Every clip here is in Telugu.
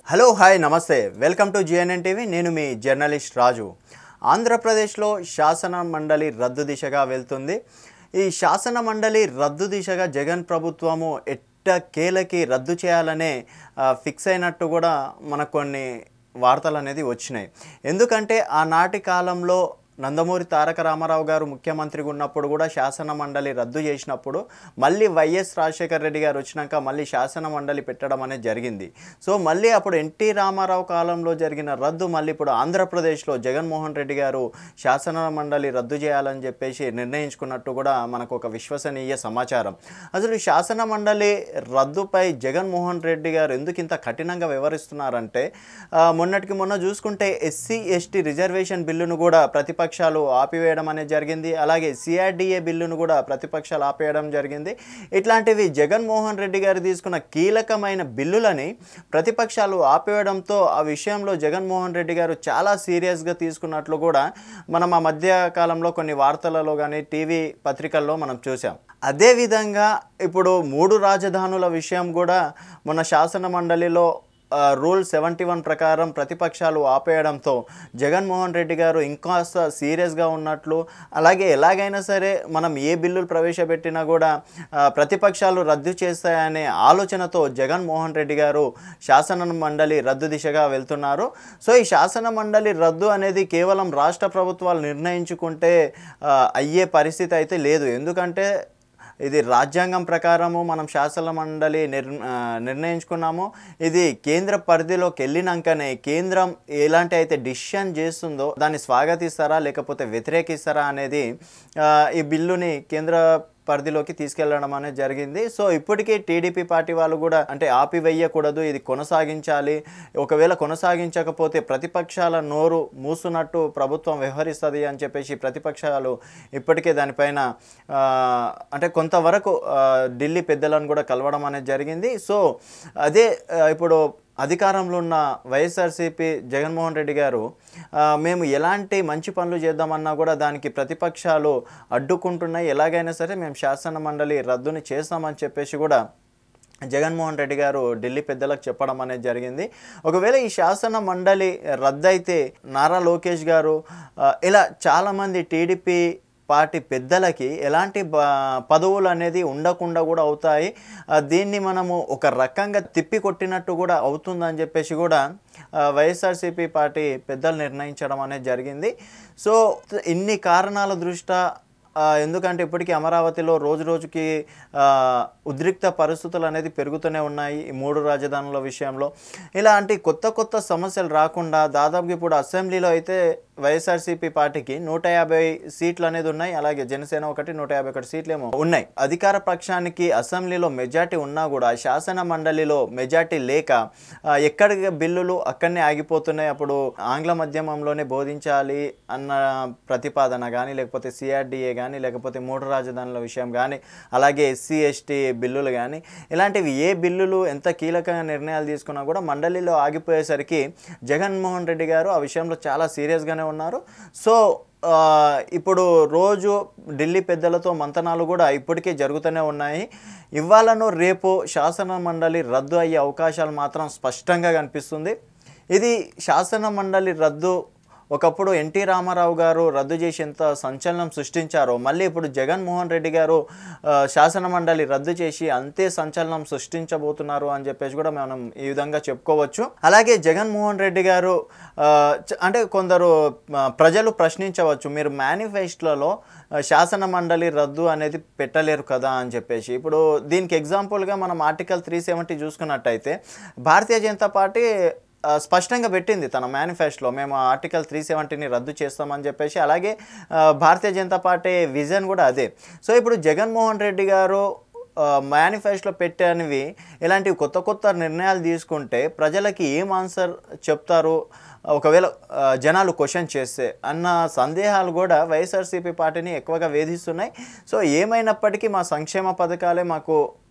హలో హాయ్ నమస్తే వెల్కమ్ టు జిఎన్ఎన్ టీవీ నేను మీ జర్నలిస్ట్ రాజు ఆంధ్రప్రదేశ్లో శాసన మండలి రద్దు దిశగా వెళ్తుంది ఈ శాసన మండలి రద్దు దిశగా జగన్ ప్రభుత్వము ఎట్ట కేలకి రద్దు చేయాలనే ఆ, ఫిక్స్ అయినట్టు కూడా మనకు కొన్ని వార్తలు అనేది వచ్చినాయి ఎందుకంటే ఆనాటి కాలంలో నందమూరి తారక రామారావు గారు ముఖ్యమంత్రిగా ఉన్నప్పుడు కూడా శాసన మండలి రద్దు చేసినప్పుడు మళ్ళీ వైఎస్ రాజశేఖర రెడ్డి గారు వచ్చినాక మళ్ళీ శాసన మండలి పెట్టడం అనేది జరిగింది సో మళ్ళీ అప్పుడు ఎన్టీ రామారావు కాలంలో జరిగిన రద్దు మళ్ళీ ఇప్పుడు ఆంధ్రప్రదేశ్లో జగన్మోహన్ రెడ్డి గారు శాసన మండలి రద్దు చేయాలని చెప్పేసి నిర్ణయించుకున్నట్టు కూడా మనకు ఒక విశ్వసనీయ సమాచారం అసలు ఈ శాసన మండలి రద్దుపై జగన్మోహన్ రెడ్డి గారు ఎందుకు ఇంత కఠినంగా వ్యవహరిస్తున్నారంటే ఆ, మొన్నటికి మొన్న చూసుకుంటే ఎస్సీ ఎస్టీ రిజర్వేషన్ బిల్లును కూడా ప్రతిపక్షాలు ఆపివేయడం అనేది జరిగింది అలాగే సిఆర్డిఏ బిల్లును కూడా ప్రతిపక్షాలు ఆపేయడం జరిగింది ఇట్లాంటివి జగన్మోహన్ రెడ్డి గారు తీసుకున్న కీలకమైన బిల్లులని ప్రతిపక్షాలు ఆపేయడంతో ఆ విషయంలో jగన్మోహన్ రెడ్డి గారు చాలా సీరియస్గా తీసుకున్నట్లు కూడా మనం ఆ మధ్య కాలంలో కొన్ని వార్తలలో కానీ టీవీ పత్రికల్లో మనం చూసాం అదేవిధంగా ఇప్పుడు మూడు రాజధానుల విషయం కూడా మన శాసన మండలిలో ఆ, రూల్ సెవెంటీ వన్ ప్రకారం ప్రతిపక్షాలు ఆపేయడంతో జగన్మోహన్ రెడ్డి గారు ఇంకాస్త సీరియస్గా ఉన్నట్లు అలాగే ఎలాగైనా సరే మనం ఏ బిల్లులు ప్రవేశపెట్టినా కూడా ఆ, ప్రతిపక్షాలు రద్దు చేస్తాయనే ఆలోచనతో జగన్మోహన్ రెడ్డి గారు శాసన మండలి రద్దు దిశగా వెళ్తున్నారు సో ఈ శాసన మండలి రద్దు అనేది కేవలం రాష్ట్ర ప్రభుత్వాలు నిర్ణయించుకుంటే ఆ, అయ్యే పరిస్థితి అయితే లేదు ఎందుకంటే ఇది రాజ్యాంగం ప్రకారము మనం శాసన మండలి నిర్ ఆ, నిర్ణయించుకున్నాము ఇది కేంద్ర పరిధిలోకి వెళ్ళినాకనే కేంద్రం ఎలాంటి అయితే డిసిషన్ చేస్తుందో దాన్ని స్వాగతిస్తారా లేకపోతే వ్యతిరేకిస్తారా అనేది ఆ, ఈ బిల్లుని కేంద్ర పరిధిలోకి తీసుకెళ్లడం అనేది జరిగింది సో ఇప్పటికీ టీడీపీ పార్టీ వాళ్ళు కూడా అంటే ఆపివేయకూడదు ఇది కొనసాగించాలి ఒకవేళ కొనసాగించకపోతే ప్రతిపక్షాల నోరు మూసున్నట్టు ప్రభుత్వం వ్యవహరిస్తుంది అని చెప్పేసి ప్రతిపక్షాలు ఇప్పటికే దానిపైన ఆ, అంటే కొంతవరకు ఆ, ఢిల్లీ పెద్దలను కూడా కలవడం అనేది జరిగింది సో అదే ఆ, ఇప్పుడు అధికారంలో ఉన్న వైఎస్ఆర్సీపీ జగన్మోహన్ రెడ్డి గారు ఆ, మేము ఎలాంటి మంచి పనులు చేద్దామన్నా కూడా దానికి ప్రతిపక్షాలు అడ్డుకుంటున్నాయి ఎలాగైనా సరే మేము శాసన మండలి రద్దుని చేస్తామని చెప్పేసి కూడా జగన్మోహన్ రెడ్డి గారు ఢిల్లీ పెద్దలకు చెప్పడం అనేది జరిగింది ఒకవేళ ఈ శాసన మండలి రద్దయితే నారా లోకేష్ గారు ఆ, ఇలా చాలామంది టీడీపీ పార్టీ పెద్దలకి ఎలాంటి బ- పదవులు అనేది ఉండకుండా కూడా అవుతాయి ఆ, దీన్ని మనము ఒక రకంగా తిప్పి కొట్టినట్టు కూడా అవుతుందని చెప్పేసి కూడా ఆ, వైఎస్ఆర్సీపీ పార్టీ పెద్దలు నిర్ణయించడం అనేది జరిగింది సో ఇన్ని కారణాల దృష్ట్యా ఆ, ఎందుకంటే ఇప్పటికీ అమరావతిలో రోజు రోజుకి ఆ, ఉద్రిక్త పరిస్థితులు అనేది పెరుగుతూనే ఉన్నాయి ఈ మూడు రాజధానుల విషయంలో ఇలాంటి కొత్త కొత్త సమస్యలు రాకుండా దాదాపుగా ఇప్పుడు అసెంబ్లీలో అయితే వైఎస్ఆర్సీపీ పార్టీకి నూట యాభై సీట్లు అనేది ఉన్నాయి అలాగే జనసేన ఒకటి నూట యాభై ఒకటి సీట్లు ఏమో ఉన్నాయి అధికార పక్షానికి అసెంబ్లీలో మెజార్టీ ఉన్నా కూడా శాసన మండలిలో మెజార్టీ లేక ఆ, ఎక్కడికి బిల్లులు అక్కడనే ఆగిపోతున్నాయి అప్పుడు ఆంగ్ల మాధ్యమంలోనే బోధించాలి అన్న ప్రతిపాదన కానీ లేకపోతే సిఆర్డిఏ కానీ లేకపోతే మూడు రాజధానుల విషయం కానీ అలాగే ఎస్సీ ఎస్టీ బిల్లులు కానీ ఇలాంటివి ఏ బిల్లులు ఎంత కీలకంగా నిర్ణయాలు తీసుకున్నా కూడా మండలిలో ఆగిపోయేసరికి జగన్మోహన్ రెడ్డి గారు ఆ విషయంలో చాలా సీరియస్గానే ఉన్నారు సో ఆ, ఇప్పుడు రోజు ఢిల్లీ పెద్దలతో మంతనాలు కూడా ఇప్పటికే జరుగుతూనే ఉన్నాయి ఇవాళను రేపు శాసన మండలి రద్దు అయ్యే అవకాశాలు మాత్రం స్పష్టంగా కనిపిస్తుంది ఇది శాసన మండలి రద్దు ఒకప్పుడు ఎన్టీ రామారావు గారు రద్దు చేసి ఎంత సంచలనం సృష్టించారో మళ్ళీ ఇప్పుడు జగన్మోహన్ రెడ్డి గారు ఆ, శాసన మండలి రద్దు చేసి అంతే సంచలనం సృష్టించబోతున్నారు అని చెప్పేసి కూడా మనం ఈ విధంగా చెప్పుకోవచ్చు అలాగే జగన్మోహన్ రెడ్డి గారు ఆ, చ- అంటే కొందరు ఆ, ప్రజలు ప్రశ్నించవచ్చు మీరు మేనిఫెస్టోలో ఆ, శాసన మండలి రద్దు అనేది పెట్టలేరు కదా అని చెప్పేసి ఇప్పుడు దీనికి ఎగ్జాంపుల్గా మనం ఆర్టికల్ త్రీ సెవెంటీ చూసుకున్నట్టయితే భారతీయ జనతా పార్టీ ఆ, స్పష్టంగా పెట్టింది తన మేనిఫెస్టోలో మేము ఆర్టికల్ త్రీ సెవెంటీని రద్దు చేస్తామని చెప్పేసి అలాగే ఆ, భారతీయ జనతా పార్టీ విజన్ కూడా అదే సో ఇప్పుడు జగన్మోహన్ రెడ్డి గారు మేనిఫెస్టోలో పెట్టనివి ఇలాంటివి కొత్త కొత్త నిర్ణయాలు తీసుకుంటే ప్రజలకి ఏం ఆన్సర్ చెప్తారు ఒకవేళ ఆ, జనాలు క్వశ్చన్ చేస్తే అన్న సందేహాలు కూడా వైఎస్ఆర్సీపీ పార్టీని ఎక్కువగా వేధిస్తున్నాయి సో ఏమైనప్పటికీ మా సంక్షేమ పథకాలే మాకు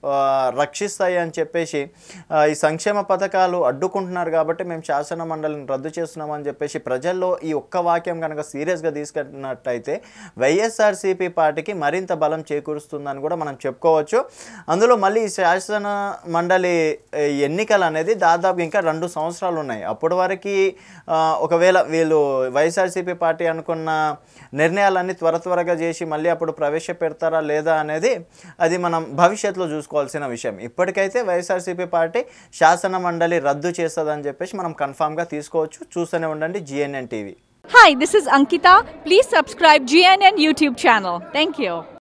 ఆ, రక్షిస్తాయి అని చెప్పేసి ఆ, ఈ సంక్షేమ పథకాలు అడ్డుకుంటున్నారు కాబట్టి మేము శాసన మండలిని రద్దు చేస్తున్నామని చెప్పేసి ప్రజల్లో ఈ ఒక్క వాక్యం కనుక సీరియస్గా తీసుకున్నట్టయితే వైఎస్ఆర్సీపీ పార్టీకి మరింత బలం చేకూరుస్తుందని కూడా మనం చెప్పుకోవచ్చు అందులో మళ్ళీ ఈ శాసన మండలి ఏ, ఎన్నికలు అనేది దాదాపు ఇంకా రెండు సంవత్సరాలు ఉన్నాయి అప్పటి వరకు ఆ, ఒకవేళ వీళ్ళు వైఎస్ఆర్సీపీ పార్టీ అనుకున్న నిర్ణయాలన్నీ త్వర త్వరగా చేసి మళ్ళీ అప్పుడు ప్రవేశపెడతారా లేదా అనేది అది మనం భవిష్యత్తులో చూసుకోవాల్సిన విషయం ఇప్పటికైతే వైఎస్ఆర్సీపీ పార్టీ శాసన మండలి రద్దు చేస్తుందని చెప్పేసి మనం కన్ఫామ్గా తీసుకోవచ్చు చూస్తూనే ఉండండి GNN TV Hi, this is Ankita. Please subscribe GNN YouTube channel. Thank you.